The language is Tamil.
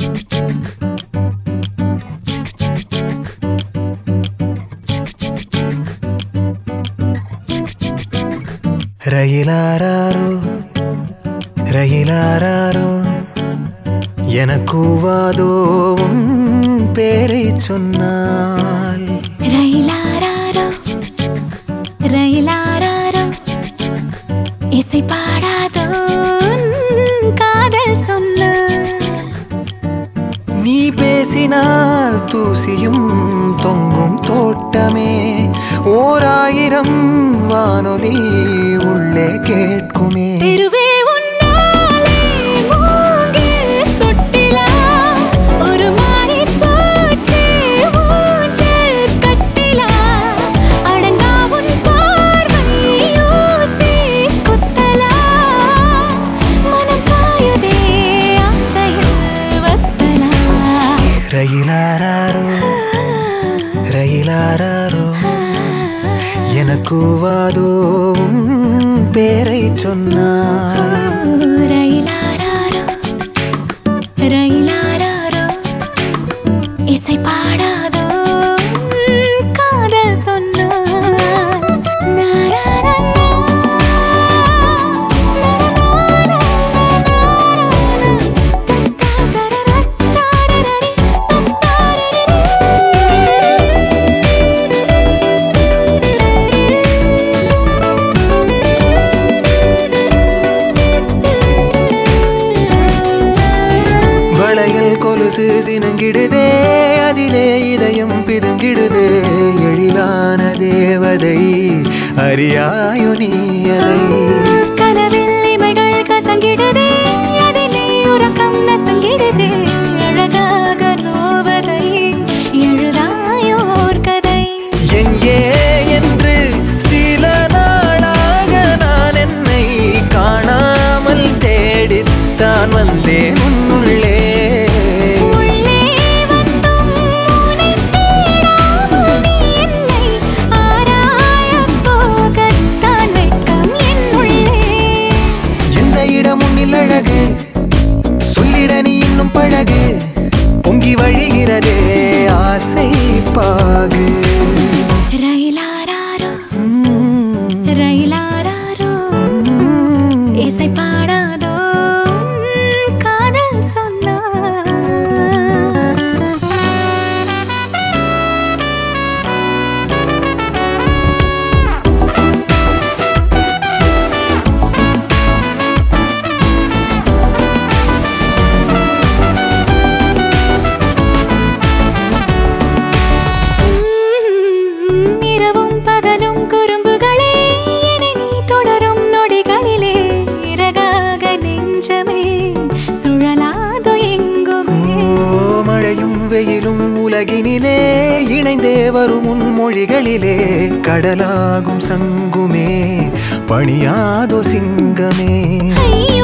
ரயிலாரோ ரயிலாரோ எனக்கூவாதோ உன் பேரை சொன்னால் ரயிலாரோ ரயிலாரோ இசை பாடாதோ உன் காதல் சொன்ன நீ பேசினால் தூசியும் தொங்கும் தோட்டமே ஓராயிரம் வானொலி உள்ளே கேட்குமே தெருவே உன்னாலே மூங்கில் தொட்டிலா ஒரு மாடிப் பூச்சி ஊஞ்சல் கட்டிலா அடங்கா உன் பார்வை ஊசி குத்தலா மனம் காயுதே ஆசையில் வத்தலா ரயிலாரோ ரயிலாரோ எனக்கூவாதோ உன் பேரை சொன்னால் ரயிலாரோ ரயிலாரோ இசை பாடாதோ உன் காதல் சொன்னால் வளையல் கொலுசு சினங்கிடுதே அதிலே இதயம் பிதுங்கிடுதே எழிலான தேவதை அறியாயோ நீ அதை கனவில் இமைகள் கசங்கிடுதே அதிலே உறக்கம் நசங்கிடுதே அழகாக நோவதை எழுதாயோர் கதை எங்கே என்று சில நாளாக நான் என்னை காணாமல் தேடித்தான் வந்தேன் உன்னுள்ளே உள்ளே வந்தும் உனைத் தேடாமல் நீ என்னை ஆராயப் போகத்தான் வெட்கம் என் உள்ளே எந்த இடம் உன்னில் அழகு சொல்லிட நீ இன்னும் பழகு பொங்கி வழிகிறதே ஆசை பாகு ரயிலாரோ உம், ரயிலாரோ உம். இசை பாடாதோ உன் காதல் சொன்னால் உம், இரவும் பகலும் குறும்புகளே என்னை நீ தொடரும் நொடிகளிலே இறகாக நெஞ்சமே சுழலாதோ எங்குமே ஓ, மழையும் வெயிலும் உலகினிலே இணைந்தே வரும் உன் மொழிகளிலே கடலாகும் சங்குமே பணியாதோ சிங்கமே ஐயா